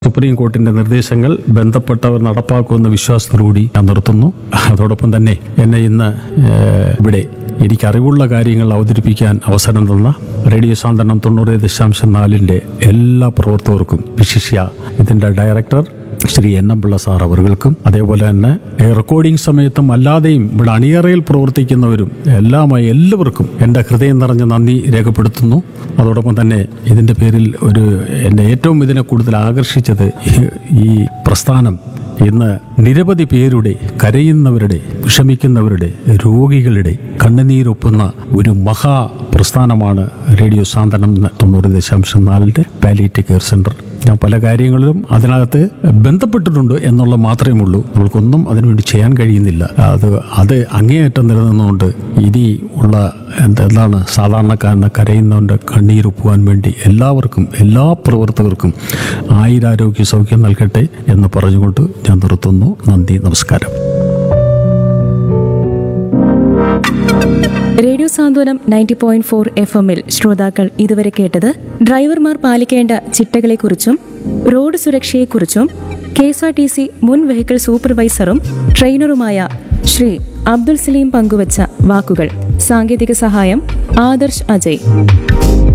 supreme കോർട്ടിന്റെ നിർദ്ദേശങ്ങൾ ബന്ധപ്പെട്ടവർ നടപ്പാക്കുമെന്ന വിശ്വാസത്തോടുകൂടി ഞാൻ നിർത്തുന്നു അതോടൊപ്പം തന്നെ എന്നെ ഇന്ന് ഏഹ്, ഇവിടെ എനിക്ക് അറിവുള്ള കാര്യങ്ങൾ അവതരിപ്പിക്കാൻ അവസരം തന്ന റേഡിയോ സാന്ത്വനം തൊണ്ണൂറ് ദശാംശം നാലിൻ്റെ എല്ലാ പ്രവർത്തകർക്കും വിശിഷ്യ ഇതിൻ്റെ director Shri N M Pillai sir അവർക്കും അതേപോലെ തന്നെ ഏ, റെക്കോർഡിംഗ് സമയത്തും അല്ലാതെയും ഇവിടെ അണിയറയിൽ പ്രവർത്തിക്കുന്നവരും എല്ലാമായി എല്ലാവർക്കും എൻ്റെ ഹൃദയം നിറഞ്ഞ നന്ദി രേഖപ്പെടുത്തുന്നു അതോടൊപ്പം തന്നെ ഇതിൻ്റെ പേരിൽ ഒരു എന്നെ ഏറ്റവും ഇതിനെ കൂടുതൽ ആകർഷിച്ചത് ഈ- ഈ പ്രസ്ഥാനം ഇന്ന് നിരവധി പേരുടെ കരയുന്നവരുടെ വിഷമിക്കുന്നവരുടെ രോഗികളുടെ കണ്ണുനീരൊപ്പുന്ന ഒരു മഹാ പ്രസ്ഥാനമാണ് റേഡിയോ സാന്ത്വനം തൊണ്ണൂറ് ദശാംശം നാലിൻ്റെ പാലിയേറ്റീവ് കെയർ സെൻറ്റർ ഞാൻ പല കാര്യങ്ങളിലും അതിനകത്ത് ബന്ധപ്പെട്ടിട്ടുണ്ട് എന്നുള്ള മാത്രമേ ഉള്ളൂ നമ്മൾക്കൊന്നും അതിനുവേണ്ടി ചെയ്യാൻ കഴിയുന്നില്ല അത് അത് അങ്ങേയറ്റം നിലനിന്നുകൊണ്ട് ഇനി ഉള്ള എന്ത് എന്താണ് സാധാരണക്കാരന് കരയുന്നവൻ്റെ കണ്ണീരൊപ്പുവാൻ വേണ്ടി എല്ലാവർക്കും എല്ലാ പ്രവർത്തകർക്കും ആയിരാരോഗ്യ സൗഖ്യം നൽകട്ടെ എന്ന് പറഞ്ഞുകൊണ്ട് ഞാൻ നിർത്തുന്നു നന്ദി നമസ്കാരം radio Santhwanam ninety point four F എമ്മിൽ ശ്രോതാക്കൾ ഇതുവരെ കേട്ടത് ഡ്രൈവർമാർ പാലിക്കേണ്ട ചിട്ടകളെക്കുറിച്ചും റോഡ് സുരക്ഷയെക്കുറിച്ചും K S R T C മുൻ വെഹിക്കിൾ സൂപ്പർവൈസറും ട്രെയിനറുമായ ശ്രീ അബ്ദുൽ സലീം പങ്കുവച്ച വാക്കുകൾ സാങ്കേതിക സഹായം ആദർശ് അജയ്